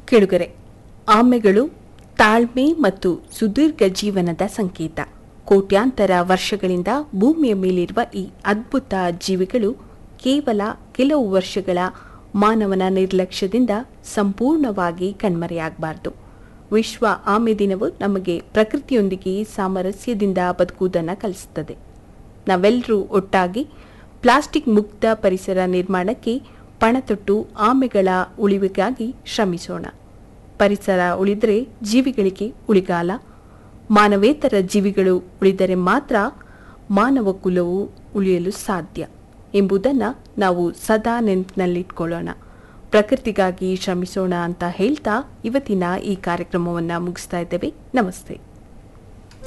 ಕೆಳುಗರೆ ಆಮೆಗಳು ತಾಳ್ಮೆ ಮತ್ತು ಸುದೀರ್ಘ ಜೀವನದ ಸಂಕೇತ ಕೋಟ್ಯಾಂತರ ವರ್ಷಗಳಿಂದ ಭೂಮಿಯ ಮೇಲಿರುವ ಈ ಅದ್ಭುತ ಜೀವಿಗಳು ಕೇವಲ ಕೆಲವು ವರ್ಷಗಳ ಮಾನವನ ನಿರ್ಲಕ್ಷ್ಯದಿಂದ ಸಂಪೂರ್ಣವಾಗಿ ಕಣ್ಮರೆಯಾಗಬಾರದು ವಿಶ್ವ ಆಮೆ ದಿನವು ನಮಗೆ ಪ್ರಕೃತಿಯೊಂದಿಗೆ ಸಾಮರಸ್ಯದಿಂದ ಬದುಕುವುದನ್ನು ಕಲಿಸುತ್ತದೆ ನಾವೆಲ್ಲರೂ ಒಟ್ಟಾಗಿ ಪ್ಲಾಸ್ಟಿಕ್ ಮುಕ್ತ ಪರಿಸರ ನಿರ್ಮಾಣಕ್ಕೆ ಪಣತೊಟ್ಟು ಆಮೆಗಳ ಉಳಿವಿಗಾಗಿ ಶ್ರಮಿಸೋಣ ಪರಿಸರ ಉಳಿದರೆ ಜೀವಿಗಳಿಗೆ ಉಳಿಗಾಲ ಮಾನವೇತರ ಜೀವಿಗಳು ಉಳಿದರೆ ಮಾತ್ರ ಮಾನವ ಕುಲವು ಉಳಿಯಲು ಸಾಧ್ಯ ಎಂಬುದನ್ನು ನಾವು ಸದಾ ನೆನಪಿನಲ್ಲಿಟ್ಕೊಳ್ಳೋಣ ಪ್ರಕೃತಿಗಾಗಿ ಶ್ರಮಿಸೋಣ ಅಂತ ಹೇಳ್ತಾ ಇವತ್ತಿನ ಈ ಕಾರ್ಯಕ್ರಮವನ್ನು ಮುಗಿಸ್ತಾ ಇದ್ದೇವೆ ನಮಸ್ತೆ